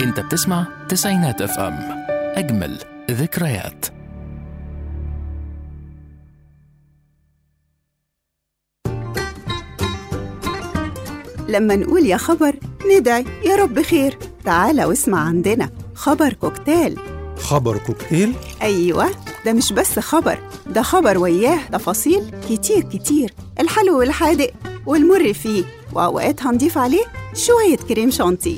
انت بتسمع تسعينات اف ام اجمل ذكريات لما نقول يا خبر ندعي يا رب خير تعالى واسمع عندنا خبر كوكتيل خبر كوكتيل أيوة ده مش بس خبر ده خبر وياه تفاصيل كتير كتير الحلو والحادق والمر فيه وأوقات هنضيف عليه شوية كريم شانتيه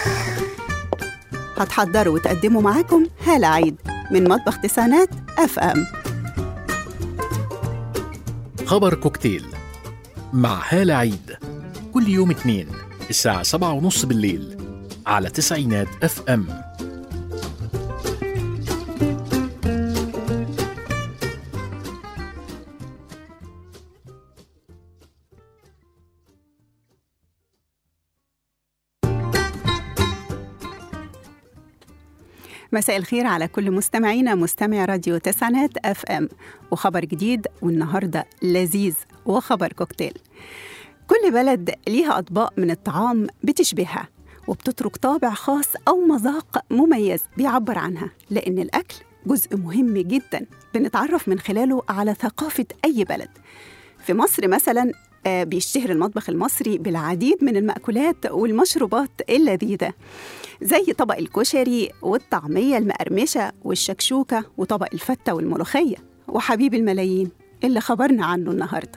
هتحضروا وتقدموا معاكم هالة عيد من مطبخ تسعينات اف ام خبر كوكتيل مع هالة عيد كل يوم اثنين الساعة سبعة ونص بالليل على تسعينات اف ام مساء الخير على كل مستمعينا مستمع راديو تسعينات اف ام وخبر جديد والنهارده لذيذ وخبر كوكتيل كل بلد ليها اطباق من الطعام بتشبهها وبتترك طابع خاص او مذاق مميز بيعبر عنها لان الاكل جزء مهم جدا بنتعرف من خلاله على ثقافه اي بلد في مصر مثلا آه، بيشتهر المطبخ المصري بالعديد من المأكولات والمشروبات اللذيذة زي طبق الكشري والطعمية المقرمشة والشكشوكة وطبق الفتة والملوخية وحبيب الملايين اللي خبرنا عنه النهارده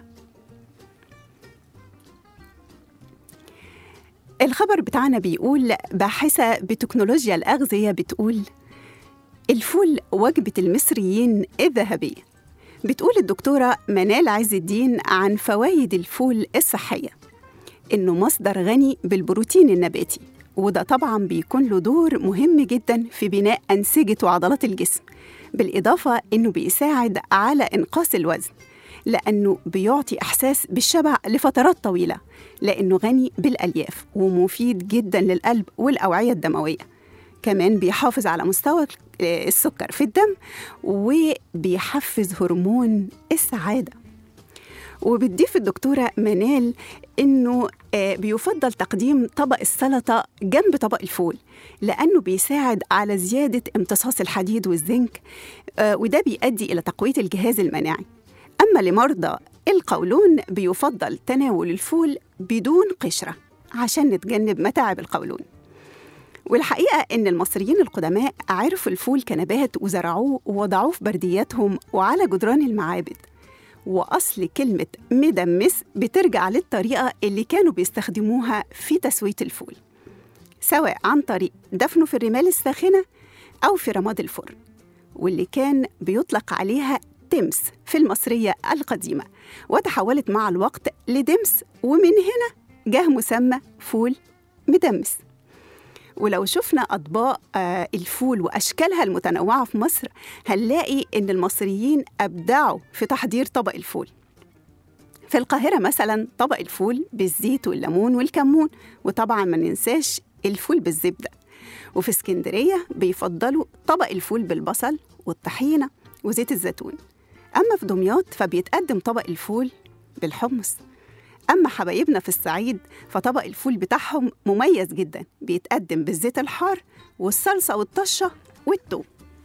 الخبر بتاعنا بيقول باحثة بتكنولوجيا الأغذية بتقول الفول وجبة المصريين الذهبية بتقول الدكتورة منال عز الدين عن فوائد الفول الصحية إنه مصدر غني بالبروتين النباتي وده طبعا بيكون له دور مهم جدا في بناء أنسجة وعضلات الجسم بالإضافة إنه بيساعد على إنقاص الوزن لأنه بيعطي إحساس بالشبع لفترات طويلة لأنه غني بالألياف ومفيد جدا للقلب والأوعية الدموية كمان بيحافظ على مستوى السكر في الدم وبيحفز هرمون السعادة وبتضيف الدكتورة منال إنه آه، بيفضل تقديم طبق السلطة جنب طبق الفول لأنه بيساعد على زيادة امتصاص الحديد والزنك آه، وده بيؤدي إلى تقوية الجهاز المناعي أما لمرضى القولون بيفضل تناول الفول بدون قشرة عشان نتجنب متاعب القولون والحقيقة إن المصريين القدماء عرفوا الفول كنبات وزرعوه ووضعوه في بردياتهم وعلى جدران المعابد وأصل كلمة مدمس بترجع للطريقة اللي كانوا بيستخدموها في تسوية الفول سواء عن طريق دفنه في الرمال الساخنة أو في رماد الفرن واللي كان بيطلق عليها تمس في المصرية القديمة وتحولت مع الوقت لدمس ومن هنا جه مسمى فول مدمس ولو شفنا أطباق آه، الفول وأشكالها المتنوعة في مصر هنلاقي إن المصريين أبدعوا في تحضير طبق الفول في القاهرة مثلا طبق الفول بالزيت والليمون والكمون وطبعا ما ننساش الفول بالزبدة وفي اسكندرية بيفضلوا طبق الفول بالبصل والطحينة وزيت الزيتون أما في دمياط فبيتقدم طبق الفول بالحمص أما حبايبنا في الصعيد فطبق الفول بتاعهم مميز جدا بيتقدم بالزيت الحار والصلصة والطشة والثوم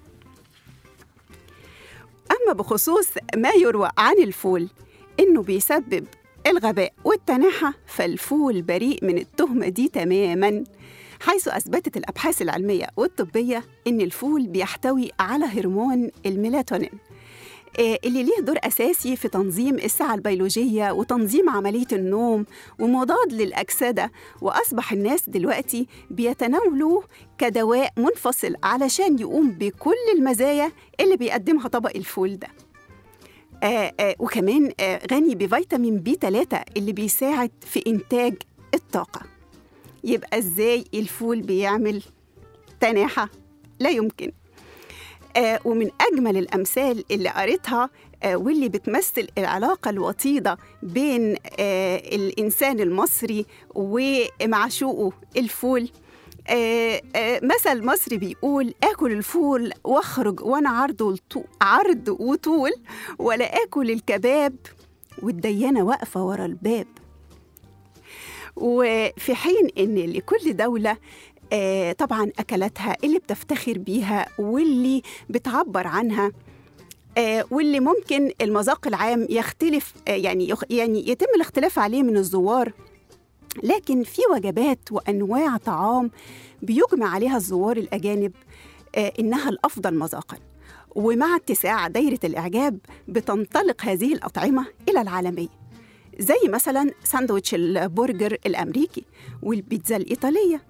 أما بخصوص ما يروى عن الفول إنه بيسبب الغباء والتناحة فالفول بريء من التهمة دي تماماً حيث أثبتت الأبحاث العلمية والطبية إن الفول بيحتوي على هرمون الميلاتونين آه، اللي ليه دور أساسي في تنظيم الساعة البيولوجية وتنظيم عملية النوم ومضاد للأكسدة وأصبح الناس دلوقتي بيتناولوه كدواء منفصل علشان يقوم بكل المزايا اللي بيقدمها طبق الفول ده آه آه وكمان آه غني بفيتامين بي 3 اللي بيساعد في إنتاج الطاقة يبقى إزاي الفول بيعمل تناحة لا يمكن آه، ومن أجمل الأمثال اللي قريتها آه، واللي بتمثل العلاقة الوطيدة بين آه، الإنسان المصري ومعشوقه الفول آه، آه، مثل مصري بيقول آكل الفول وأخرج وأنا عرض والطو- عرض وطول ولا آكل الكباب والديانة واقفة ورا الباب وفي حين إن لكل دولة آه طبعا أكلاتها اللي بتفتخر بيها واللي بتعبر عنها آه واللي ممكن المذاق العام يختلف آه يعني يخ يعني يتم الاختلاف عليه من الزوار لكن في وجبات وأنواع طعام بيجمع عليها الزوار الأجانب آه إنها الأفضل مذاقاً ومع اتساع دايرة الإعجاب بتنطلق هذه الأطعمة إلى العالمية زي مثلا ساندويتش البرجر الأمريكي والبيتزا الإيطالية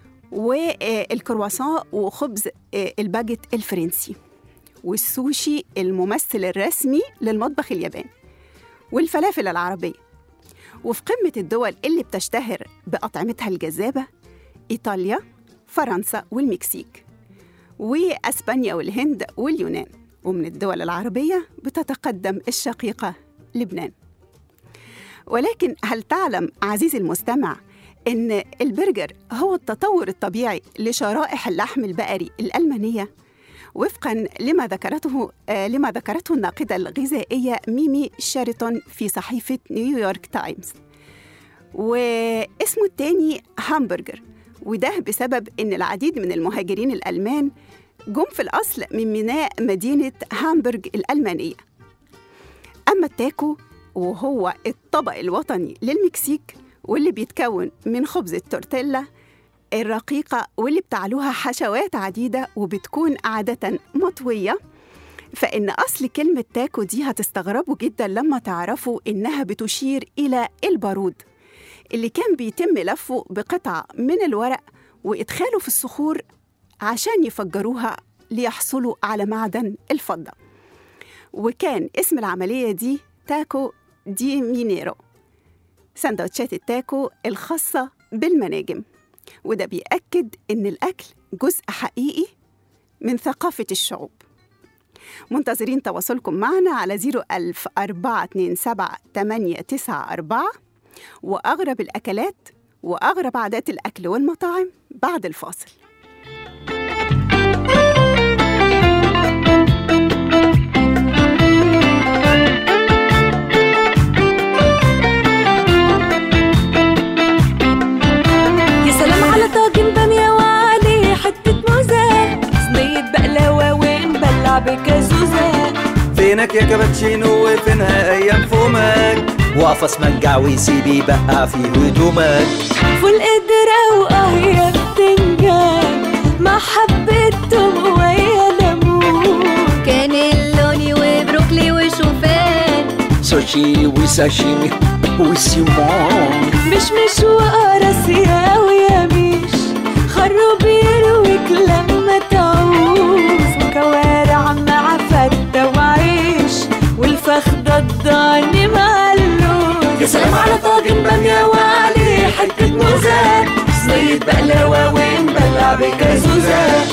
والكرواسون وخبز الباجيت الفرنسي والسوشي الممثل الرسمي للمطبخ الياباني والفلافل العربية وفي قمة الدول اللي بتشتهر بأطعمتها الجذابة إيطاليا فرنسا والمكسيك وأسبانيا والهند واليونان ومن الدول العربية بتتقدم الشقيقة لبنان ولكن هل تعلم عزيزي المستمع إن البرجر هو التطور الطبيعي لشرائح اللحم البقري الألمانية وفقا لما ذكرته آه لما ذكرته الناقدة الغذائية ميمي شيريتون في صحيفة نيويورك تايمز واسمه التاني هامبرجر وده بسبب إن العديد من المهاجرين الألمان جم في الأصل من ميناء مدينة هامبورغ الألمانية أما التاكو وهو الطبق الوطني للمكسيك واللي بيتكون من خبز التورتيلا الرقيقة واللي بتعلوها حشوات عديدة وبتكون عادة مطوية فإن أصل كلمة تاكو دي هتستغربوا جدا لما تعرفوا إنها بتشير إلى البارود اللي كان بيتم لفه بقطعة من الورق وإدخاله في الصخور عشان يفجروها ليحصلوا على معدن الفضة وكان اسم العملية دي تاكو دي مينيرو سندوتشات التاكو الخاصة بالمناجم وده بيأكد إن الأكل جزء حقيقي من ثقافة الشعوب منتظرين تواصلكم معنا على 01000 427 894 وأغرب الأكلات وأغرب عادات الأكل والمطاعم بعد الفاصل يا سلام على طاجن بامية وعليه حتة موزة صينية بقلاوة ونبلع بكازوزة فينك يا كابتشينو وفينها ايام فمك وقفص منجع ويسيب يبقع في هدومك فول قدرة وقهية بتنجان مع حبة توم ويا ليمون كانيلوني وبروكلي وشوفان سوشي وساشيمي وسيمون مش مش وقراصية ويميش خروب يرويك لما تعوز كوارع مع فتة وعيش والفخدة الضاني مع اللوز يا سلام على طاجن بامية وعليه حتة موزة صينية بقلاوة ونبلع بكازوزة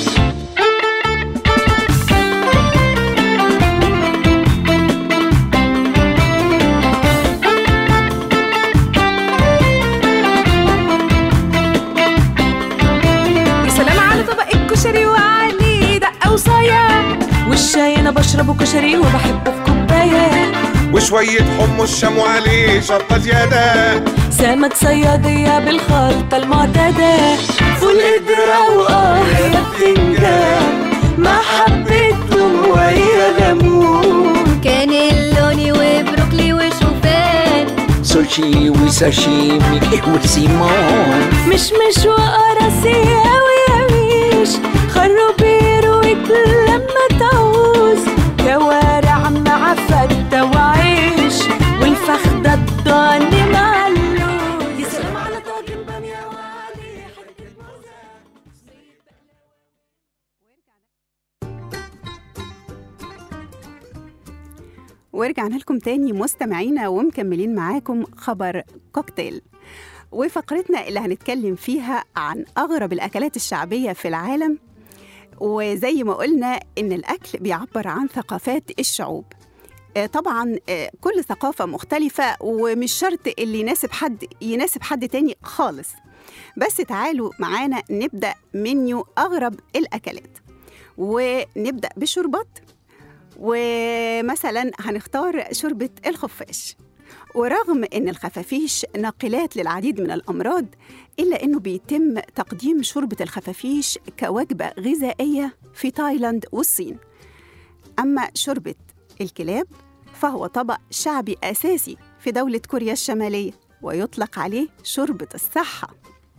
يا سلام على طبق الكشري وعليه دقة وصايا والشاي انا بشربه كشري وبحبه في كوبايه وشوية حمص شام وعليه شطة زيادة سمك صيادية بالخلطة المعتادة فول قدرة وقاهية بتنجان مع حبة توم ويا ليمون كانيلوني وبروكلي وشوفان سوشي وساشيمي وسيمون مش مش وقراصية ويميش خروب يرويك لما تعوز كوارع مع فتة وعيش والفخدة الضاني مع اللوز يا سلام على طاجن بامية وعليه حتة موزة ورجعنا لكم تاني مستمعينا ومكملين معاكم خبر كوكتيل وفقرتنا اللي هنتكلم فيها عن أغرب الأكلات الشعبية في العالم وزي ما قلنا إن الأكل بيعبر عن ثقافات الشعوب آه، طبعا آه، كل ثقافة مختلفة ومش شرط اللي يناسب حد يناسب حد تاني خالص بس تعالوا معانا نبدأ منيو أغرب الأكلات ونبدأ بالشربات ومثلا هنختار شوربة الخفاش ورغم أن الخفافيش ناقلات للعديد من الأمراض إلا أنه بيتم تقديم شوربة الخفافيش كوجبة غذائية في تايلاند والصين أما شوربة الكلاب فهو طبق شعبي أساسي في دولة كوريا الشمالية ويطلق عليه شوربة الصحة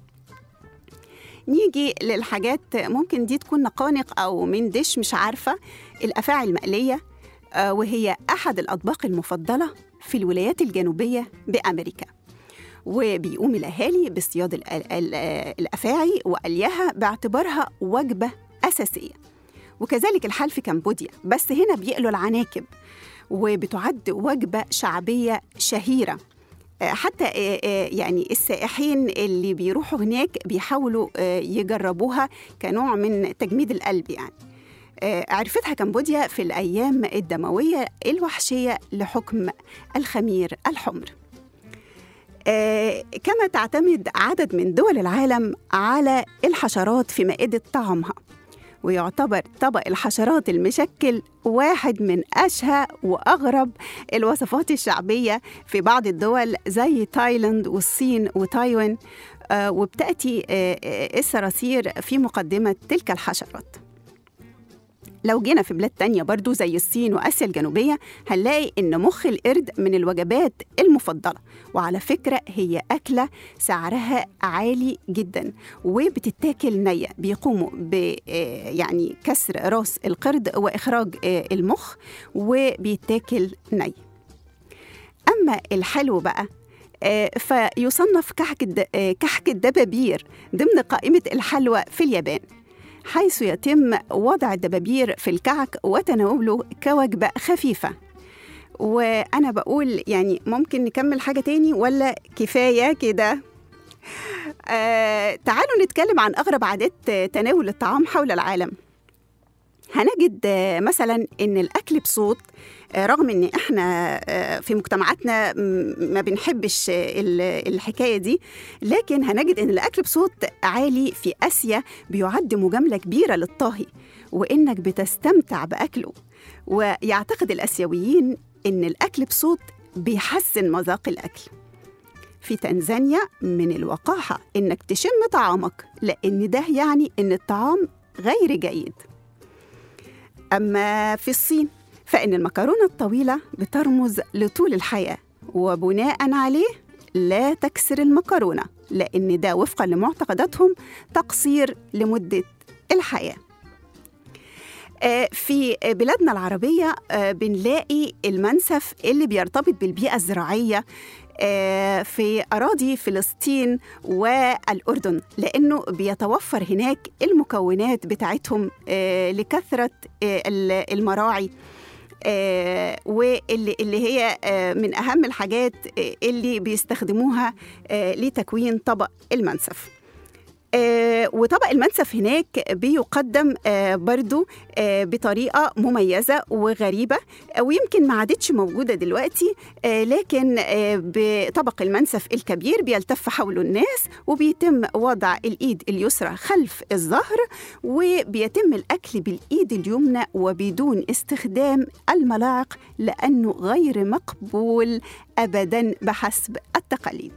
نيجي للحاجات ممكن دي تكون نقانق أو من ديش مش عارفة الأفاعي المقلية آه، وهي أحد الأطباق المفضلة في الولايات الجنوبية بأمريكا وبيقوم الأهالي باصطياد ال- ال- ال- الأفاعي وقليها باعتبارها وجبة أساسية وكذلك الحال في كمبوديا بس هنا بيقلوا العناكب وبتعد وجبة شعبية شهيرة آه، حتى آه، آه، يعني السائحين اللي بيروحوا هناك بيحاولوا آه، يجربوها كنوع من تجميد القلب يعني آه، عرفتها كمبوديا في الأيام الدموية الوحشية لحكم الخمير الحمر آه، كما تعتمد عدد من دول العالم على الحشرات في مائدة طعامها ويعتبر طبق الحشرات المشكل واحد من أشهى وأغرب الوصفات الشعبية في بعض الدول زي تايلاند والصين وتايوان آه، وبتأتي آه، آه، الصراصير في مقدمة تلك الحشرات لو جينا في بلاد تانية برضو زي الصين وآسيا الجنوبية هنلاقي إن مخ القرد من الوجبات المفضلة وعلى فكرة هي أكلة سعرها عالي جدا وبتتاكل نية بيقوموا ب آه، يعني كسر راس القرد وإخراج آه، المخ وبيتاكل ني أما الحلو بقى آه، فيصنف كحك الد- آه، كحك الدبابير ضمن قائمة الحلوى في اليابان حيث يتم وضع الدبابير في الكعك وتناوله كوجبة خفيفة وأنا بقول يعني ممكن نكمل حاجة تاني ولا كفاية كده آه تعالوا نتكلم عن أغرب عادات آه، تناول الطعام حول العالم هنجد آه، مثلا ان الاكل بصوت آه، رغم ان احنا آه، في مجتمعاتنا م- ما بنحبش آه، ال- الحكايه دي لكن هنجد ان الاكل بصوت عالي في اسيا بيعد مجامله كبيره للطاهي وانك بتستمتع باكله ويعتقد الاسيويين ان الاكل بصوت بيحسن مذاق الاكل في تنزانيا من الوقاحه انك تشم طعامك لان ده يعني ان الطعام غير جيد أما في الصين فإن المكرونة الطويلة بترمز لطول الحياة وبناء عليه لا تكسر المكرونة لأن ده وفقا لمعتقداتهم تقصير لمدة الحياة آه، في بلادنا العربية آه، بنلاقي المنسف اللي بيرتبط بالبيئة الزراعية آه، في أراضي فلسطين والأردن لأنه بيتوفر هناك المكونات بتاعتهم آه، لكثرة آه، ال- المراعي آه، واللي اللي هي آه، من أهم الحاجات آه، اللي بيستخدموها آه، لتكوين طبق المنسف آه، وطبق المنسف هناك بيقدم آه، برضو آه، بطريقة مميزة وغريبة آه، ويمكن ما عادتش موجودة دلوقتي آه، لكن آه، بطبق المنسف الكبير بيلتف حوله الناس وبيتم وضع الإيد اليسرى خلف الظهر وبيتم الأكل بالإيد اليمنى وبدون استخدام الملاعق لأنه غير مقبول أبدا بحسب التقاليد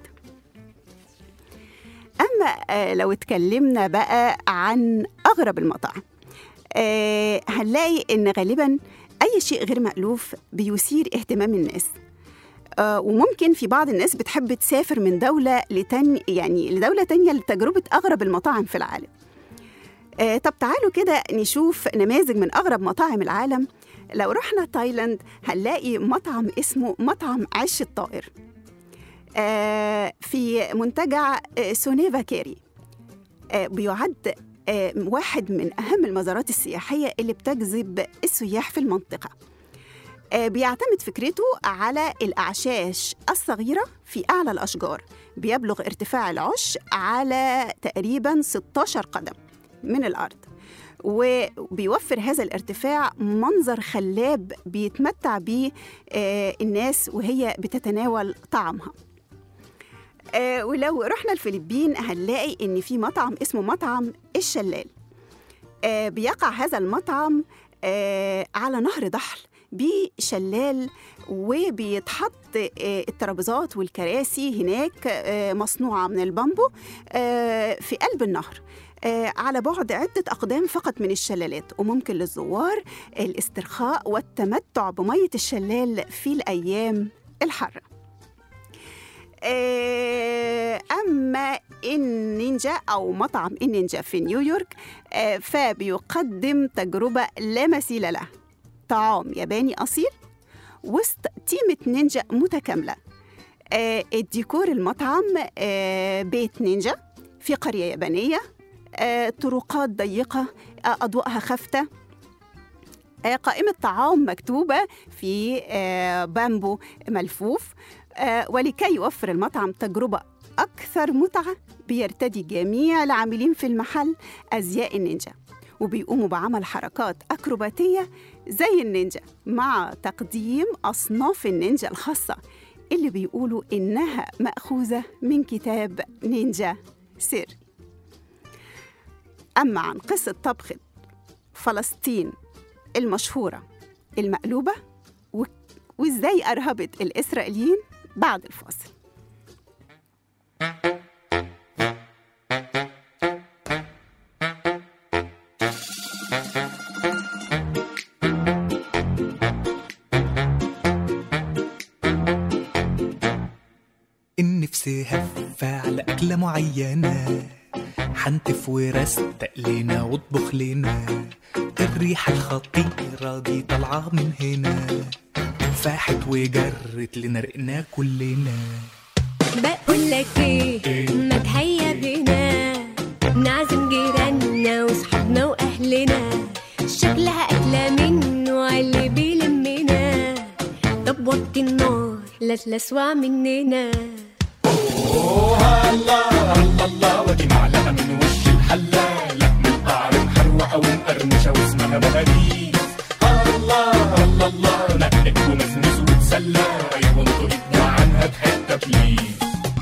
أما آه، لو اتكلمنا بقى عن أغرب المطاعم آه، هنلاقي إن غالبا أي شيء غير مألوف بيثير اهتمام الناس آه، وممكن في بعض الناس بتحب تسافر من دولة لتاني يعني لدولة تانية لتجربة أغرب المطاعم في العالم آه، طب تعالوا كده نشوف نماذج من أغرب مطاعم العالم لو رحنا تايلاند هنلاقي مطعم اسمه مطعم عش الطائر آه، في منتجع آه، سونيفا كيري آه، بيعد آه، واحد من أهم المزارات السياحية اللي بتجذب السياح في المنطقة آه، بيعتمد فكرته على الأعشاش الصغيرة في أعلى الأشجار بيبلغ ارتفاع العش على تقريبا 16 قدم من الأرض وبيوفر هذا الارتفاع منظر خلاب بيتمتع بيه آه، الناس وهي بتتناول طعامها آه، ولو رحنا الفلبين هنلاقي ان في مطعم اسمه مطعم الشلال آه، بيقع هذا المطعم آه، على نهر ضحل بشلال وبيتحط آه، الترابيزات والكراسي هناك آه، مصنوعة من البامبو آه، في قلب النهر آه، على بعد عدة أقدام فقط من الشلالات وممكن للزوار الاسترخاء والتمتع بمية الشلال في الأيام الحارة آه، أما النينجا أو مطعم النينجا في نيويورك آه، فبيقدم تجربة لا مثيل لها طعام ياباني أصيل وسط تيمة نينجا متكاملة آه، الديكور المطعم آه، بيت نينجا في قرية يابانية آه، طرقات ضيقة آه، أضواءها خافتة آه، قائمة طعام مكتوبة في آه، بامبو ملفوف آه، ولكي يوفر المطعم تجربة أكثر متعة بيرتدي جميع العاملين في المحل أزياء النينجا وبيقوموا بعمل حركات أكروباتية زي النينجا مع تقديم أصناف النينجا الخاصة اللي بيقولوا إنها مأخوذة من كتاب نينجا سير أما عن قصة طبخ فلسطين المشهورة المقلوبة و- وإزاي أرهبت الإسرائيليين بعد الفاصل النفس هفة على أكلة معينة حنتف ورستق لنا واطبخ لنا الريحة الخطيرة دي طالعة من هنا فاحت وجرت لنا رقنا كلنا بقول لك ايه ما تهيا بينا نعزم جيراننا وصحابنا واهلنا شكلها اكله منه اللي بيلمنا طب وطي النار لا تلسوع مننا ودي معلقة من وش الحلة لحم قعر محروقة ومقرمشة واسمها بهاريس الله الله الله نقلك ومزمز وتسلى أيوة انتوا ادوا عنها بحتة بليز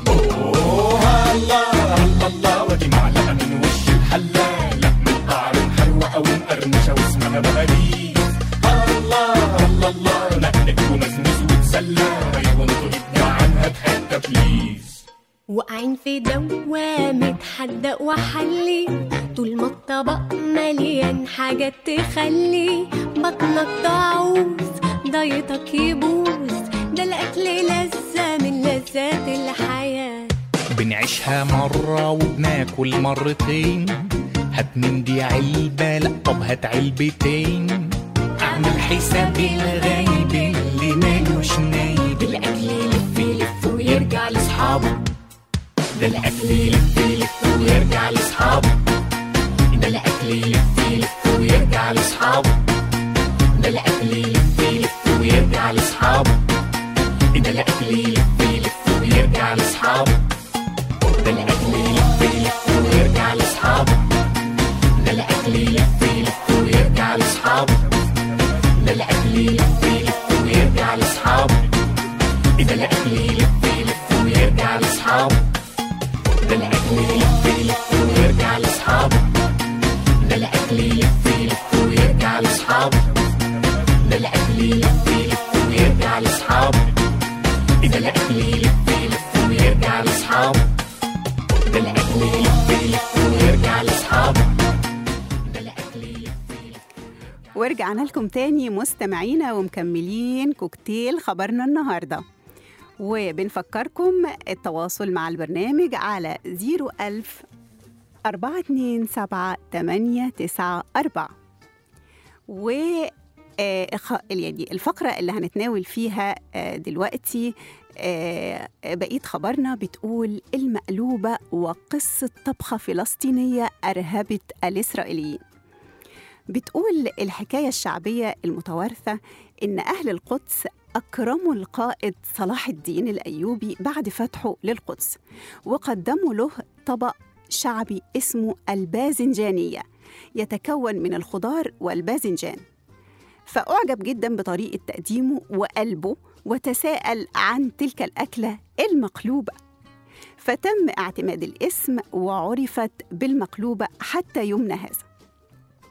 أوه الله الله الله ودي معلقة من وش الحلة لحم قعر محروقة ومقرمشة واسمها بهاريس الله الله الله نقلك ومزمز وتسلى أيوة انتوا ادوا عنها بحتة بليز واقعين في دوامة حدق وحلي طول ما الطبق مليان حاجات تخلي بطنك تعوز ضيطك يبوظ ده الأكل لذة من لذات الحياة بنعيشها مرة وبناكل مرتين هات من دي علبة لا طب هات علبتين اعمل حساب الغايب اللي مالوش نايب الاكل يلف يلف ويرجع لاصحابه ده الاكل يلف يلف ويرجع لاصحابه ده الاكل يلف يلف ويرجع لاصحابه ده الاكل يلف يلف ويرجع لاصحابه ده الاكل يلف يلف ويرجع لاصحابه ده الاكل يلف يلف ويرجع لاصحابه ده الاكل يلف يلف ويرجع لاصحابه ده الاكل يلف يلف ويرجع لاصحابه ده الاكل يلف يلف ويرجع لاصحابه ده الاكل يلف يلف ويرجع لاصحابه ده الاكل يلف يلف ويرجع لاصحابه ده الاكل يلف يلف ويرجع لاصحابه ده الاكل يلف يلف ويرجع لاصحابه ده الاكل يلف يلف ويرجع لاصحابه ده الاكل يلف يلف ورجعنا لكم تاني مستمعينا ومكملين كوكتيل خبرنا النهارده وبنفكركم التواصل مع البرنامج على 01000 427 و آه، إخ- يعني الفقرة اللي هنتناول فيها آه، دلوقتي آه، بقية خبرنا بتقول المقلوبة وقصة طبخة فلسطينية أرهبت الإسرائيليين بتقول الحكاية الشعبية المتوارثة إن أهل القدس أكرموا القائد صلاح الدين الأيوبي بعد فتحه للقدس وقدموا له طبق شعبي اسمه الباذنجانية يتكون من الخضار والباذنجان فأعجب جدا بطريقة تقديمه وقلبه وتساءل عن تلك الأكلة المقلوبة فتم اعتماد الاسم وعرفت بالمقلوبة حتى يومنا هذا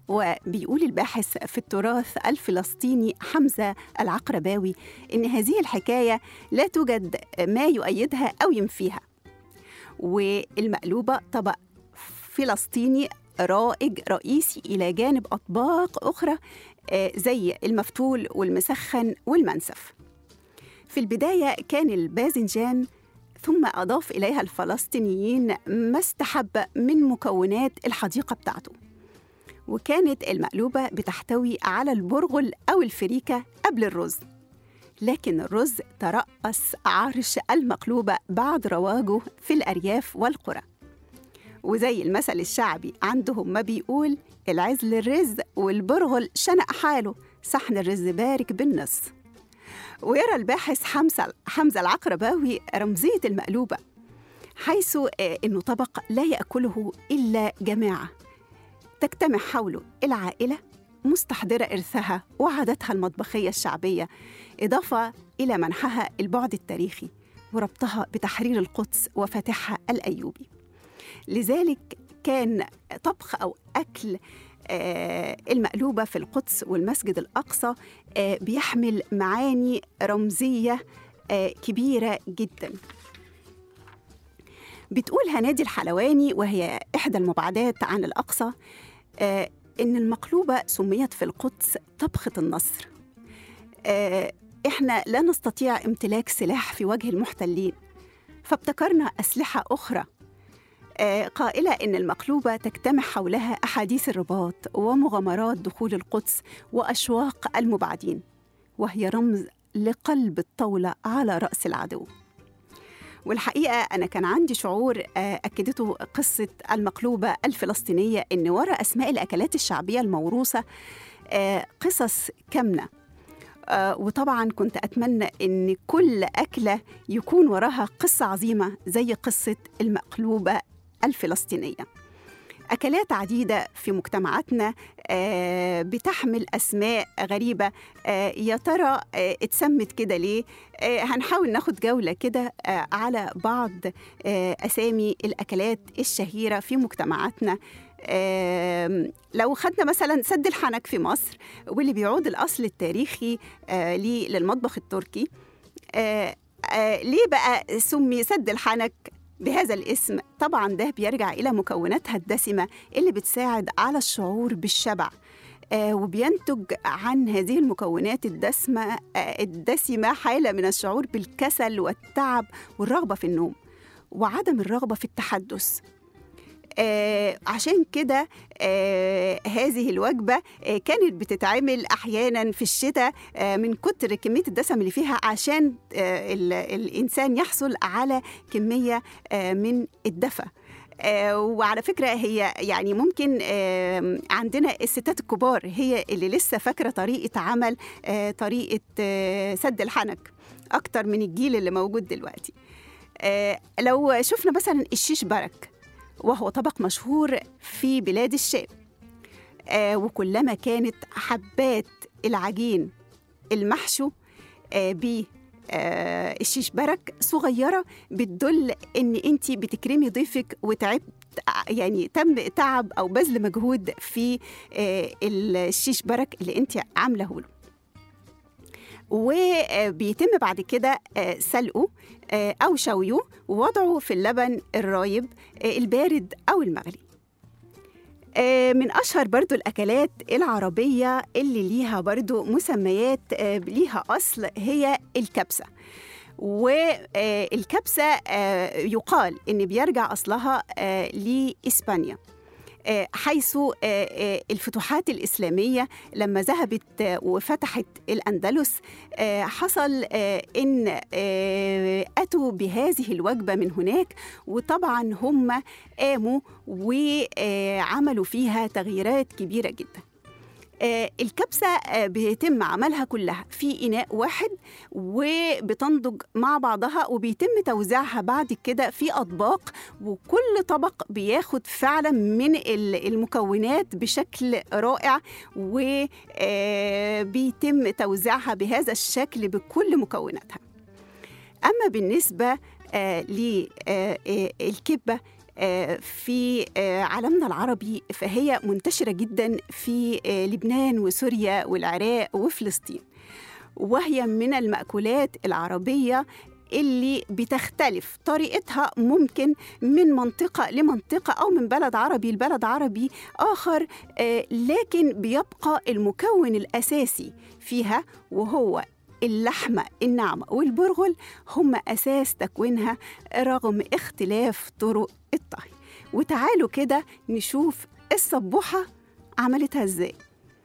وبيقول الباحث في التراث الفلسطيني حمزة العقرباوي إن هذه الحكاية لا توجد ما يؤيدها أو ينفيها والمقلوبة طبق فلسطيني رائج رئيسي إلى جانب أطباق أخرى آه، زي المفتول والمسخن والمنسف في البداية كان الباذنجان ثم أضاف إليها الفلسطينيين ما استحب من مكونات الحديقة بتاعته وكانت المقلوبة بتحتوي على البرغل أو الفريكة قبل الرز لكن الرز ترأس عرش المقلوبة بعد رواجه في الأرياف والقرى وزي المثل الشعبي عندهم ما بيقول العزل الرز والبرغل شنق حاله صحن الرز بارك بالنص ويرى الباحث حمزة حمزة العقرباوي رمزية المقلوبة حيث آه، إنه طبق لا يأكله إلا جماعة تجتمع حوله العائلة مستحضرة إرثها وعاداتها المطبخية الشعبية إضافة إلى منحها البعد التاريخي وربطها بتحرير القدس وفتحها الأيوبي لذلك كان طبخ أو أكل آه، المقلوبة في القدس والمسجد الأقصى آه، بيحمل معاني رمزية آه، كبيرة جدا بتقول هنادي الحلواني وهي إحدى المبعدات عن الأقصى آه، إن المقلوبة سميت في القدس طبخة النصر آه، إحنا لا نستطيع امتلاك سلاح في وجه المحتلين فابتكرنا أسلحة أخرى آه، قائلة إن المقلوبة تجتمع حولها أحاديث الرباط ومغامرات دخول القدس وأشواق المبعدين وهي رمز لقلب الطاولة على رأس العدو والحقيقة أنا كان عندي شعور آه، أكدته قصة المقلوبة الفلسطينية إن وراء أسماء الأكلات الشعبية الموروثة آه، قصص كامنة آه، وطبعا كنت أتمنى إن كل أكلة يكون وراها قصة عظيمة زي قصة المقلوبة الفلسطينية أكلات عديدة في مجتمعاتنا آه، بتحمل أسماء غريبة آه، يا ترى آه، اتسمت كده ليه؟ آه، هنحاول ناخد جولة كده آه، على بعض آه، أسامي الأكلات الشهيرة في مجتمعاتنا آم، لو خدنا مثلا سد الحنك في مصر واللي بيعود الأصل التاريخي آه، ليه للمطبخ التركي آه، آه، ليه بقى سمي سد الحنك بهذا الاسم طبعا ده بيرجع إلى مكوناتها الدسمة اللي بتساعد على الشعور بالشبع آه، وبينتج عن هذه المكونات الدسمة آه، الدسمة حالة من الشعور بالكسل والتعب والرغبة في النوم وعدم الرغبة في التحدث آه عشان كده آه هذه الوجبة آه كانت بتتعمل أحيانا في الشتاء آه من كتر كمية الدسم اللي فيها عشان آه ال- الإنسان يحصل على كمية آه من الدفى آه وعلى فكرة هي يعني ممكن آه عندنا الستات الكبار هي اللي لسه فاكرة طريقة عمل آه طريقة آه سد الحنك أكتر من الجيل اللي موجود دلوقتي آه لو شفنا مثلا الشيش برك وهو طبق مشهور في بلاد الشام آه وكلما كانت حبات العجين المحشو آه ب آه الشيش برك صغيرة بتدل إن أنت بتكرمي ضيفك وتعبت يعني تم تعب أو بذل مجهود في آه الشيش برك اللي أنت عامله له وبيتم بعد كده آه، سلقه آه، أو شويه ووضعه في اللبن الرايب آه، البارد أو المغلي آه، من أشهر برضو الأكلات العربية اللي ليها برضو مسميات آه، ليها أصل هي الكبسة والكبسة يقال إن بيرجع أصلها آه، لإسبانيا آه، حيث آه، آه، الفتوحات الإسلامية لما ذهبت آه، وفتحت الأندلس آه، حصل آه، إن آه، أتوا بهذه الوجبة من هناك وطبعا هم قاموا وعملوا فيها تغييرات كبيرة جدا آه، الكبسة آه، بيتم عملها كلها في إناء واحد وبتنضج مع بعضها وبيتم توزيعها بعد كده في أطباق وكل طبق بياخد فعلا من ال- المكونات بشكل رائع وبيتم توزيعها بهذا الشكل بكل مكوناتها أما بالنسبة للكبة في آه، عالمنا العربي فهي منتشرة جدا في آه، لبنان وسوريا والعراق وفلسطين وهي من المأكولات العربية اللي بتختلف طريقتها ممكن من منطقة لمنطقة أو من بلد عربي لبلد عربي آخر آه، لكن بيبقى المكون الأساسي فيها وهو اللحمة الناعمة والبرغل هم أساس تكوينها رغم اختلاف طرق الطهي وتعالوا كده نشوف الصبوحة عملتها ازاي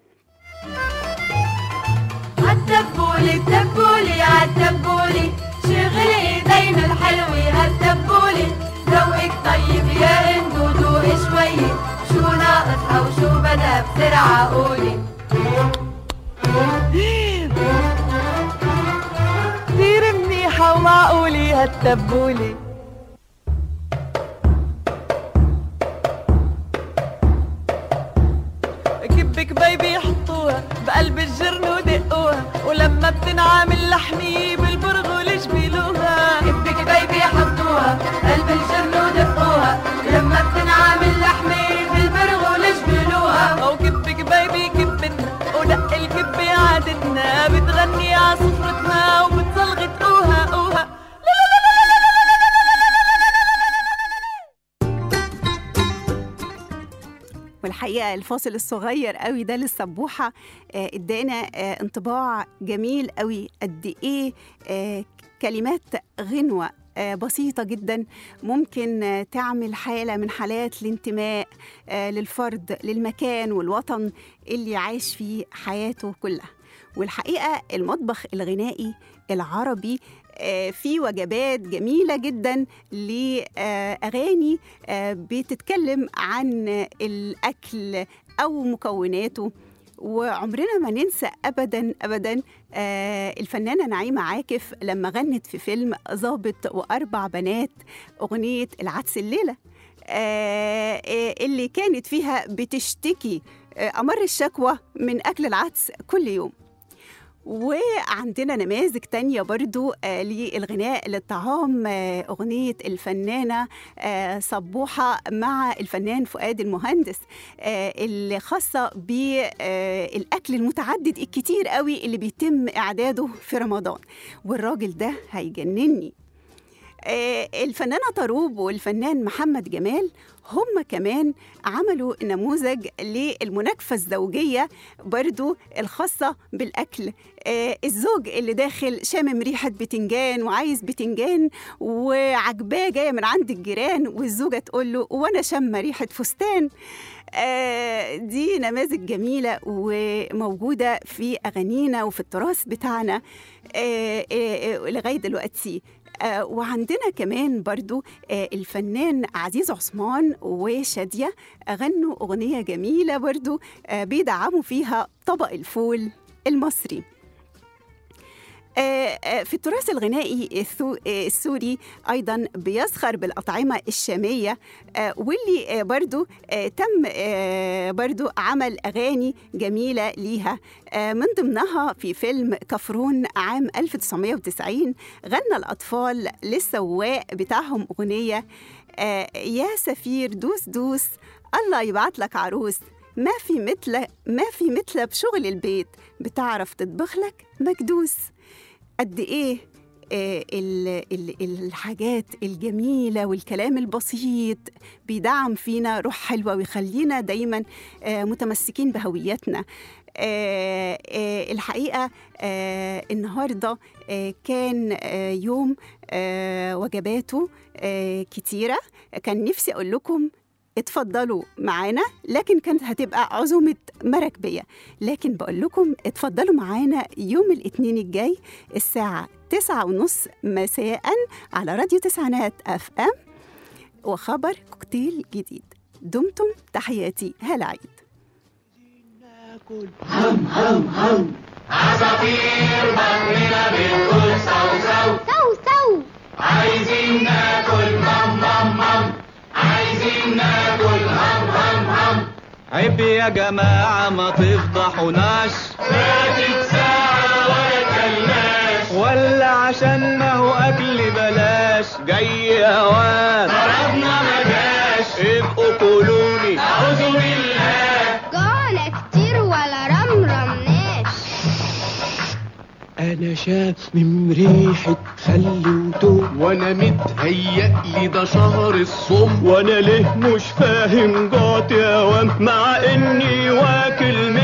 عالتبولي التبولي عالتبولي شغل ايدينا الحلوة هالتبولي ذوقك طيب يا اندو دوقي شوي شو ناقص او شو بدا بسرعة قولي كتير منيحة ومعقولة هالتبولي كبك بيبي حطوها بقلب الجرن ودقوها ولما بتنعمل لحمية بالبرغل جبلوها كبك بيبي حطوها بقلب الجرن ودقوها ولما بتنعمل لحمية بالبرغل جبلوها او كبك بيبي كبنا ودق الكبة عادتنا بتغني عصفرتنا وبتزلغت اوها اوها والحقيقة الفاصل الصغير قوي ده للسبوحة آه، ادانا آه، انطباع جميل قوي قد ايه آه، كلمات غنوة آه، بسيطة جدا ممكن آه، تعمل حالة من حالات الانتماء آه، للفرد للمكان والوطن اللي عايش فيه حياته كلها والحقيقة المطبخ الغنائي العربي آه، في وجبات جميلة جدا لأغاني آه، بتتكلم عن الأكل أو مكوناته وعمرنا ما ننسى ابدا ابدا آه الفنانه نعيمه عاكف لما غنت في فيلم ظابط واربع بنات اغنيه العدس الليله آه آه، اللي كانت فيها بتشتكي آه، امر الشكوى من اكل العدس كل يوم وعندنا نماذج تانية برضو آه للغناء للطعام آه أغنية الفنانة آه صبوحة مع الفنان فؤاد المهندس آه اللي خاصة بالأكل المتعدد الكتير قوي اللي بيتم إعداده في رمضان والراجل ده هيجنني آه، الفنانة طروب والفنان محمد جمال هم كمان عملوا نموذج للمناكفة الزوجية برضو الخاصة بالأكل آه، الزوج اللي داخل شامم ريحة بتنجان وعايز بتنجان وعجباه جاية من عند الجيران والزوجة تقول له وأنا شامة ريحة فستان آه، دي نماذج جميلة وموجودة في أغانينا وفي التراث بتاعنا آه، آه، آه، لغاية دلوقتي آه، وعندنا كمان برضو آه، الفنان عزيز عثمان وشادية غنوا أغنية جميلة برضو آه، بيدعموا فيها طبق الفول المصري آه، آه، في التراث الغنائي الثو- آه، السوري أيضا بيزخر بالأطعمة الشامية آه، واللي آه، برضو آه، تم آه، برضو عمل أغاني جميلة ليها آه، من ضمنها في فيلم كفرون عام 1990 غنى الأطفال للسواق بتاعهم أغنية آه، يا سفير دوس دوس الله يبعت لك عروس ما في مثل ما في مثل بشغل البيت بتعرف تطبخ لك مكدوس قد ايه آه، ال- ال- الحاجات الجميلة والكلام البسيط بيدعم فينا روح حلوة ويخلينا دايما آه، متمسكين بهويتنا آه، آه، الحقيقة آه، النهاردة آه، كان آه، يوم آه، وجباته آه، كتيرة كان نفسي أقول لكم اتفضلوا معانا لكن كانت هتبقى عزومة مراكبية لكن بقول لكم اتفضلوا معانا يوم الاثنين الجاي الساعة تسعة ونص مساء على راديو تسعينات اف ام وخبر كوكتيل جديد دمتم تحياتي هلا عيد سو سو عيب يا جماعة ما تفضحوناش فاتت ساعة ولا كلناش ولا عشان ما هو أكل بلاش جاي اوان ضربنا ما جاش ابقوا كلوني اعوذ بالله جوعنا كتير ولا رمرمناش انا شامم ريحة خل وتوم وانا متهيألي ده شهر الصوم وانا ليه مش فاهم جعت يا وام مع اني واكل